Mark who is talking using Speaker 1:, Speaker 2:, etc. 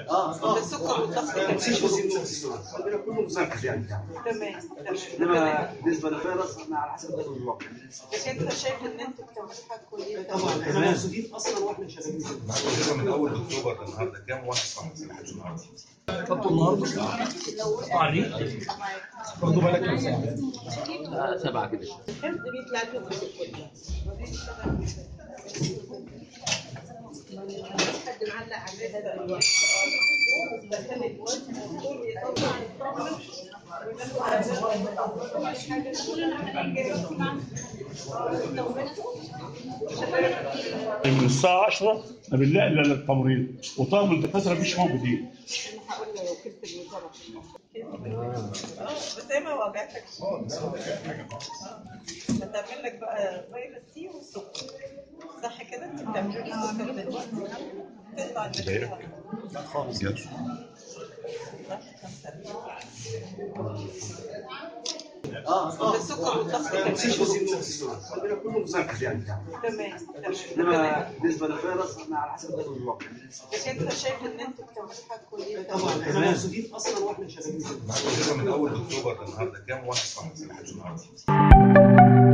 Speaker 1: اه
Speaker 2: السكر والضغط كمان.
Speaker 1: مفيش وزن عندنا كله مسكر يعني
Speaker 2: تمام تمام
Speaker 1: انما بالنسبه للفيروس احنا على حسب درجه الواقع
Speaker 2: لكن انت شايف ان انتوا بتعملوا حاجه كويسه
Speaker 1: طبعا احنا مبسوطين اصلا واحنا شغالين
Speaker 3: تقريبا من اول اكتوبر للنهارده كام واحد صح لحد النهارده؟
Speaker 4: خدته النهارده عليه واخدوا بالك كام ساعه؟
Speaker 5: سبعة كده
Speaker 2: الحمض بيطلع لكم كلها حد معلق عليها
Speaker 4: من الساعه 10 ما بنلاقي الا التمريض وطاقم الدكاتره مش موجودين
Speaker 2: هقول له وكيلة الوزارة اه بس هي ما وجعتك هتعمل لك بقى فيروس سي والسكر صح كده؟ انت بتعملوا لي السكر دلوقتي تقطع النتيجة
Speaker 3: خالص جد
Speaker 1: اه اه
Speaker 2: السكر والضغط كمان.
Speaker 1: مفيش وزن عندنا كله مسكر يعني
Speaker 2: تمام تمام
Speaker 1: انما بالنسبه للفيروس احنا على حسب درجه الواقع
Speaker 2: لكن انت شايف ان انتوا بتعملوا حاجه كويسه
Speaker 1: طبعا احنا مبسوطين اصلا واحنا شغالين
Speaker 3: تقريبا من اول اكتوبر للنهارده كام واحد صح لحد النهارده؟